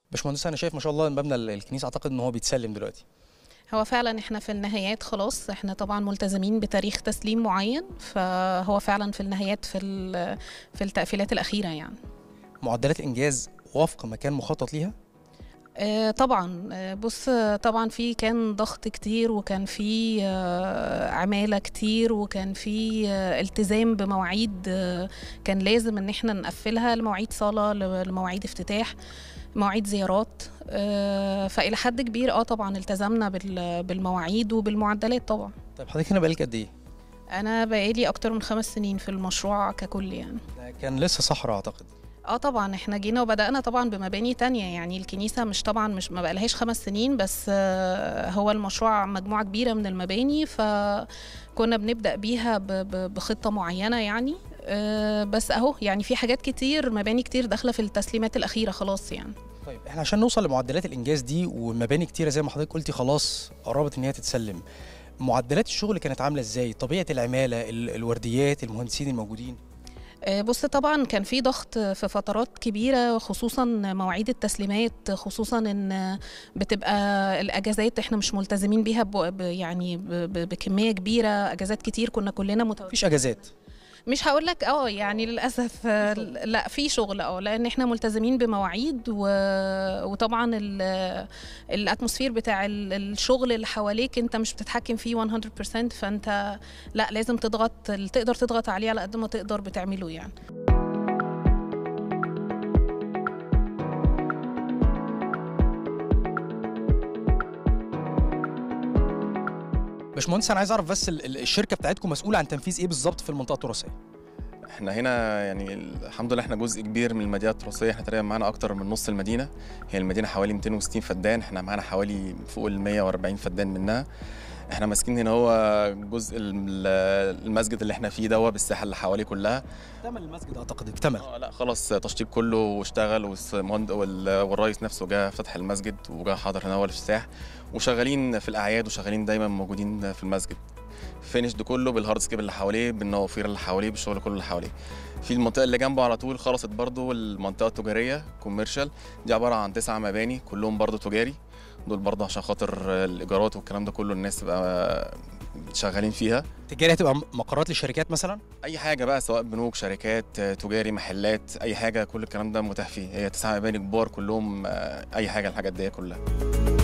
باشمهندس انا شايف ما شاء الله مبنى الكنيسه اعتقد ان هو بيتسلم دلوقتي هو فعلا احنا في النهايات خلاص احنا طبعا ملتزمين بتاريخ تسليم معين فهو فعلا في النهايات في ال- في التقفيلات الاخيره يعني معدلات الانجاز وفق ما كان مخطط ليها آه، طبعا آه، بص آه، طبعا في كان ضغط كتير وكان في آه، عمالة كتير وكان في آه، التزام بمواعيد آه، كان لازم ان احنا نقفلها لمواعيد صلاة ل- لمواعيد افتتاح مواعيد زيارات آه، فإلى حد كبير اه طبعا التزمنا بال- بالمواعيد وبالمعدلات طبعا طيب حضرتك هنا بقالك قد ايه انا بقالي اكتر من خمس سنين في المشروع ككل يعني ده كان لسه صحراء اعتقد اه طبعا احنا جينا وبدأنا طبعا بمباني تانية يعني الكنيسة مش طبعا مش ما بقالهاش خمس سنين بس آه، هو المشروع مجموعة كبيرة من المباني فكنا بنبدأ بيها ب- ب- بخطة معينة يعني آه، بس اهو يعني في حاجات كتير مباني كتير داخلة في التسليمات الأخيرة خلاص يعني طيب احنا عشان نوصل لمعدلات الانجاز دي ومباني كتيره زي ما حضرتك قلتي خلاص قربت ان هي تتسلم معدلات الشغل كانت عامله ازاي طبيعه العماله ال- الورديات المهندسين الموجودين آه، بص طبعا كان في ضغط في فترات كبيرة خصوصا مواعيد التسليمات خصوصا ان بتبقى الاجازات احنا مش ملتزمين بيها ب ب- يعني ب ب بكمية كبيرة اجازات كتير كنا كلنا متو... مفيش اجازات مش هقول لك اه يعني للاسف آه، لا في شغل اه لان احنا ملتزمين بمواعيد و... وطبعا ال... الاتموسفير بتاع ال- الشغل اللي حواليك انت مش بتتحكم فيه 100% فانت لا لازم تضغط اللي تقدر تضغط عليه على قد ما تقدر بتعمله يعني باشمهندس انا عايز اعرف بس ال- ال- الشركه بتاعتكم مسؤوله عن تنفيذ ايه بالظبط في المنطقه التراثيه احنا هنا يعني الحمد لله احنا جزء كبير من المدينه التراثيه احنا تقريبا معانا اكتر من نص المدينه هي المدينه حوالي 260 فدان احنا معانا حوالي فوق ال 140 فدان منها احنا ماسكين هنا هو جزء ال- المسجد اللي احنا فيه ده بالساحه اللي حواليه كلها اكتمل المسجد اعتقد اكتمل اه لا خلاص تشطيب كله واشتغل والمهند- وال- والرئيس نفسه جه فتح المسجد وجا حاضر هنا هو الافتتاح وشغالين في الاعياد وشغالين دايما موجودين في المسجد فينش ده كله بالهارد سكيب اللي حواليه بالنوافير اللي حواليه بالشغل كله اللي حواليه في المنطقه اللي جنبه على طول خلصت برضو المنطقه التجاريه كوميرشال دي عباره عن تسع مباني كلهم برضو تجاري دول برضو عشان خاطر الايجارات والكلام ده كله الناس تبقى شغالين فيها تجاري هتبقى مقرات للشركات مثلا اي حاجه بقى سواء بنوك شركات آه، تجاري محلات اي حاجه كل الكلام ده متاح فيه هي تسع مباني كبار كلهم آه، اي حاجه الحاجات دي كلها